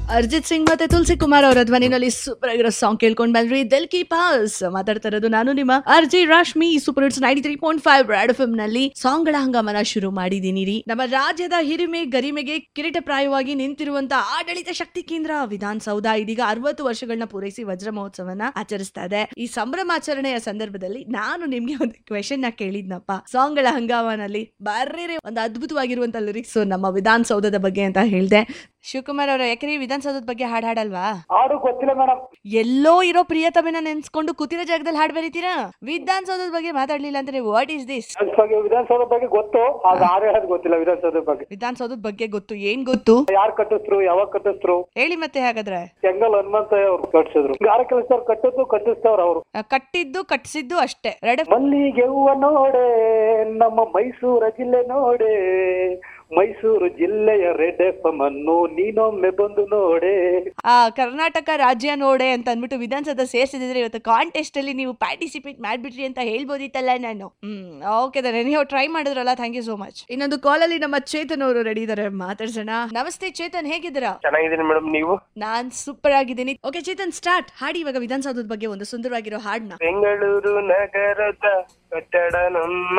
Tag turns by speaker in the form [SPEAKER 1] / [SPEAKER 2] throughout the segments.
[SPEAKER 1] ಅರ್ಜಿತ್ ಸಿಂಗ್ ಮತ್ತೆ ತುಳಸಿ ಕುಮಾರ್ ಅವರ ಧ್ವನಿನಲ್ಲಿ ಸೂಪರ್ ಆಗಿರೋ ಸಾಂಗ್ ಕೇಳ್ಕೊಂಡ್ ಬಂದ್ರಿ ದಿಲ್ ಕಿ ಪಾಸ್ ಮಾತಾಡ್ತಾ ಇರೋದು ನಾನು ನಿಮ್ಮ ಅರ್ಜಿ Rashmi super hits ninety three point five red film ನಲ್ಲಿ ಸಾಂಗ್ ಗಳ ಹಂಗಾಮನ ಶುರು ಮಾಡಿದೀನಿ ರೀ ನಮ್ಮ ರಾಜ್ಯದ ಹಿರಿಮೆ ಗರಿಮೆಗೆ ಕಿರೀಟಪ್ರಾಯವಾಗಿ ನಿಂತಿರುವಂತ ಆಡಳಿತ ಶಕ್ತಿ ಕೇಂದ್ರ ವಿಧಾನಸೌಧ ಇದೀಗ ಅರವತ್ತು ವರ್ಷಗಳನ್ನ ಪೂರೈಸಿ ವಜ್ರ ಮಹೋತ್ಸವನ ಆಚರಿಸ್ತಾ ಇದೆ ಈ ಸಂಭ್ರಮಾಚರಣೆಯ ಸಂದರ್ಭದಲ್ಲಿ ನಾನು ನಿಮ್ಗೆ ಒಂದು ಕ್ವೆಶನ್ ನ ಕೇಳಿದ್ನಪ್ಪ ಸಾಂಗ್ ಗಳ ಹಂಗಾಮನಲ್ಲಿ ಬರ್ರಿ ಒಂದು ಅದ್ಭುತವಾಗಿರುವಂತ ಲಿರಿಕ್ಸ್ ನಮ್ಮ ವಿಧಾನಸೌಧದ ಬಗ್ಗೆ ಅಂತ ಹೇಳ್ದೆ ಶಿವಕುಮಾರ್ ಅವರ ಯಾಕೆ ವಿಧಾನಸೌಧದ ಬಗ್ಗೆ ಹಾಡ್ ಹಾಡಲ್ವಾ
[SPEAKER 2] ಹಾಡು ಗೊತ್ತಿಲ್ಲ ಮೇಡಮ್
[SPEAKER 1] ಎಲ್ಲೋ ಇರೋ ಪ್ರಿಯತಮೆನ ನೆನ್ಸ್ಕೊಂಡು ಕೂತಿರೋ ಜಾಗದಲ್ಲಿ ಹಾಡ್ ಬರೀತೀರಾ ವಿಧಾನಸೌಧದ ಬಗ್ಗೆ ಮಾತಾಡ್ಲಿಲ್ಲ ಅಂದ್ರೆ ವಾಟ್ ಈಸ್ ದಿಸ್
[SPEAKER 2] ಬಗ್ಗೆ ವಿಧಾನಸೌಧ ಬಗ್ಗೆ ಗೊತ್ತು ಆಗ ಹಾಡು ಹೇಳೋದು ಗೊತ್ತಿಲ್ಲ ವಿಧಾನಸೌಧ ಬಗ್ಗೆ
[SPEAKER 1] ವಿಧಾನಸೌಧದ ಬಗ್ಗೆ ಗೊತ್ತು ಏನ್ ಗೊತ್ತು
[SPEAKER 2] ಯಾರು ಕಟ್ಟಿಸ್ರು ಯಾವಾಗ ಕಟ್ಟಿಸ್ರು
[SPEAKER 1] ಹೇಳಿ ಮತ್ತೆ ಹಾಗಾದ್ರೆ
[SPEAKER 2] ಕೆಂಗಲ್ ಹನುಮಂತಯ್ಯ ಅವ್ರು ಕಟ್ಸಿದ್ರು ಗಾರ ಕೆಲಸ ಕಟ್ಟದ್ದು ಕಟ್ಟಿಸ್ತವ್ರ ಅವರು
[SPEAKER 1] ಆ, ಕಟ್ಟಿದ್ದು ಕಟ್ಸಿದ್ದು ಅಷ್ಟೇ ರೆಡ್
[SPEAKER 2] ಮಲ್ಲಿಗೆ ಹೂವ ನೋಡೆ ನಮ್ಮ ಮೈಸೂರ ಜಿಲ್ಲೆ ನೋಡೆ ಮೈಸೂರು ಜಿಲ್ಲೆಯ ರೆಡ್ ಎಫ್ ಅನ್ನು ನೀನೊಮ್ಮೆ ಬಂದು ನೋಡೆ
[SPEAKER 1] ಆ ಕರ್ನಾಟಕ ರಾಜ್ಯ ನೋಡೆ ಅಂತ ಅಂದ್ಬಿಟ್ಟು ವಿಧಾನಸೌಧ ಸೇರ್ಸಿದ್ರೆ ಇವತ್ತು ಕಾಂಟೆಸ್ಟ್ ಅಲ್ಲಿ ನೀವು ಪಾರ್ಟಿಸಿಪೇಟ್ ಮಾಡ್ಬಿಟ್ರಿ ಅಂತ ಹೇಳ್ಬೋದಿತ್ತಲ್ಲ ನಾನು ಹ್ಮ್ ಓಕೆ ದನ್ ನೀವು ಟ್ರೈ ಮಾಡಿದ್ರಲ್ಲ ಥ್ಯಾಂಕ್ ಯು ಸೋ ಮಚ್ ಇನ್ನೊಂದು ಕಾಲಲ್ಲಿ ನಮ್ಮ ಚೇತನ್ ಅವರು ರೆಡಿ ಇದಾರೆ ಮಾತಾಡ್ಸೋಣ ನಮಸ್ತೆ ಚೇತನ್ ಹೇಗಿದ್ದೀರಾ
[SPEAKER 3] ಚೆನ್ನಾಗಿದ್ದೀನಿ ಮೇಡಮ್ ನೀವು
[SPEAKER 1] ನಾನ್ ಸೂಪರ್ ಆಗಿದ್ದೀನಿ ಓಕೆ ಚೇತನ್ ಸ್ಟಾರ್ಟ್ ಹಾಡಿ ಇವಾಗ ವಿಧಾನಸೌಧದ ಬಗ್ಗೆ ಒಂದು ಸುಂದರವಾಗಿರೋ ಹಾಡ್ನ
[SPEAKER 3] ಬೆಂಗಳೂರು ನಗರದ ಕಟ್ಟಡ ನಮ್ಮ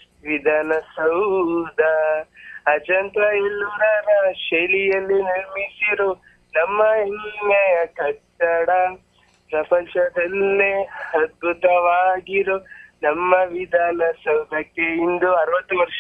[SPEAKER 3] ವಿಧಾನಸೌಧ ಅಜಂತ ಎಲ್ಲೂರರ ಶೈಲಿಯಲ್ಲಿ ನಿರ್ಮಿಸಿರೋ ನಮ್ಮ ಹೆಮ್ಮೆಯ ಕಟ್ಟಡ ಪ್ರಪಂಚದಲ್ಲೇ ಅದ್ಭುತವಾಗಿರೋ ನಮ್ಮ ವಿಧಾನಸೌಧಕ್ಕೆ ಇಂದು ಅರವತ್ತು ವರ್ಷ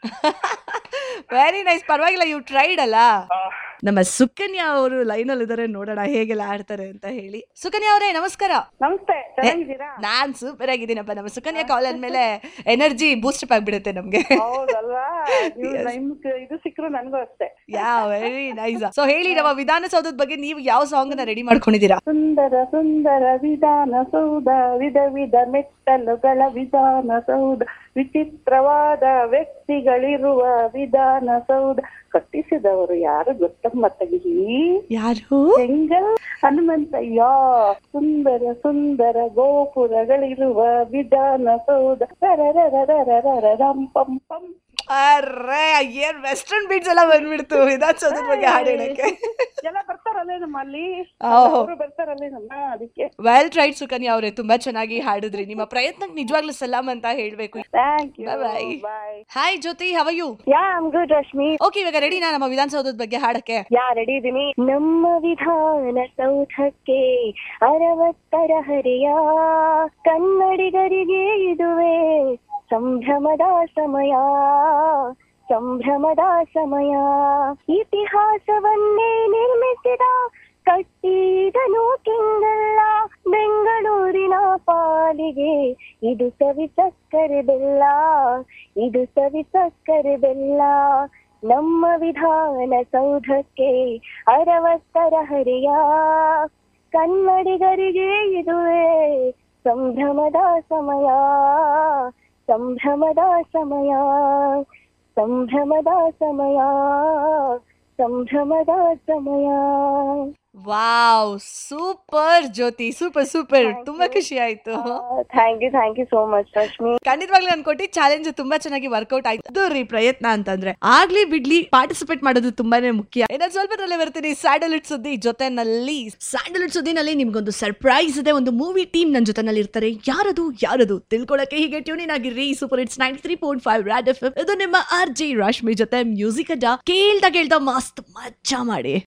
[SPEAKER 1] ವೆರಿ ನೈಸ್ ಪರವಾಗಿಲ್ಲ ಯು ಟ್ರೈಡ್ ಅಲ್ಲ ನಮ್ಮ ಸುಕನ್ಯಾ ಅವರು ಲೈನ್ ಅಲ್ಲಿ ಇದಾರೆ ನೋಡೋಣ ಹೇಗೆಲ್ಲ ಆಡ್ತಾರೆ ಅಂತ ಹೇಳಿ ಸುಕನ್ಯಾ ಅವರೇ ನಮಸ್ಕಾರ
[SPEAKER 4] ನಮಸ್ತೆ ಚೆನ್ನಾಗಿದ್ದೀರಾ
[SPEAKER 1] ನಾನ್ ಸೂಪರ್ ಆಗಿದ್ದೀನಪ್ಪ ನಮ್ಮ ಸುಕನ್ಯಾ ಕಾಲ್ ಅಂದ್ಮೇಲೆ ಎನರ್ಜಿ ಬೂಸ್ಟ್ ಅಪ್ ಆಗ್ಬಿಡುತ್ತೆ ನಮ್ಗೆ
[SPEAKER 4] ಹೌದಲ್ವಾ ನೀವು ನಿಮ್ಗೆ ಇದು ಸಿಕ್ಕರು ನನಗೂ ಅಷ್ಟೇ
[SPEAKER 1] ಯಾ ವೆರಿ ನೈಸ್ ಸೊ ಹೇಳಿ ನಮ್ಮ ವಿಧಾನಸೌಧದ ಬಗ್ಗೆ ನೀವು ಯಾವ ಸಾಂಗ್ ನ ರೆಡಿ ಮಾಡ್ಕೊಂಡಿದ್ದೀರಾ
[SPEAKER 4] ಸುಂದರ ಸುಂದರ ವಿಧಾನಸೌಧ ವಿಧ ವಿಧ ಮೆಟ್ಟಲುಗಳ ವಿಧಾನಸೌಧ ವಿಚಿತ್ರವಾದ ವ್ಯಕ್ತಿಗಳಿರುವ ವಿಧಾನಸೌಧ ಕಟ್ಟಿಸಿದವರು ಯಾರು ಗೊತ್ತಮ್ಮ ತಗಿರಿ
[SPEAKER 1] ಯಾರು
[SPEAKER 4] ಬೆಂಗಲ್ ಹನುಮಂತಯ್ಯ ಸುಂದರ ಸುಂದರ ಗೋಪುರಗಳಿರುವ ವಿಧಾನಸೌಧ ರರರರರರರರಂ ಪಂ ಪಂ
[SPEAKER 1] ಅರ್ರೆ ಏನ್ ವೆಸ್ಟರ್ನ್ ಬೀಟ್ಸ್ ಎಲ್ಲ ಬಂದ್ಬಿಡ್ತು ವಿಧಾನಸೌಧದ ಬಗ್ಗೆ ಹಾಡು ಹೇಳಕ್ಕೆ
[SPEAKER 4] ಎಲ್ಲ ಬರ್ತಾರಲ್ಲೇ ನಮ್ಮ ಅಲ್ಲಿ
[SPEAKER 1] ಓಹೋ.
[SPEAKER 4] ಅವರು ಬರ್ತಾರಲ್ಲೇ ನಮ್ಮ ಅದಕ್ಕೆ
[SPEAKER 1] ವೆಲ್ ಟ್ರೈಡ್ ಸುಕನ್ಯಾ ಅವರೇ ತುಂಬಾ ಚೆನ್ನಾಗಿ ಹಾಡಿದ್ರಿ ನಿಮ್ಮ ಪ್ರಯತ್ನಕ್ಕೆ ನಿಜವಾಗ್ಲೂ ಸಲಾಮ್ ಅಂತ ಹೇಳ್ಬೇಕು
[SPEAKER 4] thank you
[SPEAKER 1] Bye-bye.
[SPEAKER 4] Bye
[SPEAKER 1] hi Jyothi how are you
[SPEAKER 4] yeah I'm good Rashmi
[SPEAKER 1] okay ಇವಾಗ ರೆಡಿನಾ ನಮ್ಮ ವಿಧಾನಸೌಧದ ಬಗ್ಗೆ ಹಾಡಕ್ಕೆ
[SPEAKER 4] ಯಾ ರೆಡಿ ಇದೀನಿ ನಮ್ಮ ವಿಧಾನಸೌಧಕ್ಕೆ ಅರವತ್ತರ ಹರೆಯ ಕನ್ನಡಿಗರಿಗೆ ಇದುವೇ ಸಂಭ್ರಮದ ಸಮಯ ಸಂಭ್ರಮದ ಸಮಯ ಇತಿಹಾಸವನ್ನೇ ನಿರ್ಮಿಸಿದ ಕಟ್ಟಿದನು ಕೆಂಗಲ್ಲ ಬೆಂಗಳೂರಿನ ಪಾಲಿಗೆ ಇದು ಸವಿ ಸಕ್ಕರೆ ಬೆಲ್ಲ ಇದು ಸವಿ ಸಕ್ಕರೆ ಬೆಲ್ಲ ನಮ್ಮ ವಿಧಾನಸೌಧಕ್ಕೆ ಅರವತ್ತರ ಹರೆಯ ಕನ್ನಡಿಗರಿಗೆ ಇದುವೇ ಸಂಭ್ರಮದ ಸಮಯ ಸಂಭ್ರಮದ ಸಮಯ ಸಂಭ್ರಮದ ಸಮಯ ಸಂಭ್ರಮದ ಸಮಯ
[SPEAKER 1] wow super Jyothi super super ತುಂಬಾ ಖುಷಿ ಆಯ್ತು
[SPEAKER 4] thank you thank you so much Rashmi
[SPEAKER 1] ಖಂಡಿತವಾಗ್ಲೂ ಅನ್ಕೊಟ್ಟಿ ಚಾಲೆಂಜ್ ತುಂಬಾ ಚೆನ್ನಾಗಿ ವರ್ಕೌಟ್ ಆಯ್ತು ಅದು ರೀ ಪ್ರಯತ್ನ ಅಂತಂದ್ರೆ ಆಗ್ಲಿ ಬಿಡ್ಲಿ ಪಾರ್ಟಿಸಿಪೇಟ್ ಮಾಡೋದು ತುಂಬಾನೇ ಮುಖ್ಯ ಇನ್ನೊಂದ್ ಸ್ವಲ್ಪದಲ್ಲೇ ಬರ್ತೀನಿ ಸ್ಯಾಂಡಲ್ವುಡ್ ಸುದ್ದಿ ಜೊತೆನಲ್ಲಿ ಸ್ಯಾಂಡಲ್ವುಡ್ ಸುದ್ದಿನಲ್ಲಿ ನಿಮ್ಗೊಂದು ಸರ್ಪ್ರೈಸ್ ಇದೆ ಒಂದು ಮೂವಿ ಟೀಮ್ ನನ್ನ ಜೊತೆನಲ್ಲಿ ಇರ್ತಾರೆ ಯಾರದು ಯಾರದು ತಿಳ್ಕೊಳಕ್ಕೆ ಹೀಗೆ ಟ್ಯೂನಿನ್ ಆಗಿರ್ರಿ super it's ninety three point five red F ಇದು ನಿಮ್ಮ ಆರ್ ಜಿ ರಾಶ್ಮಿ ಜೊತೆ ಮ್ಯೂಸಿಕ್ ಅಡ್ಡ ಕೇಳ್ತಾ ಕೇಳ್ತಾ ಮಸ್ತ್ ಮಜ್ಜಾ ಮಾಡಿ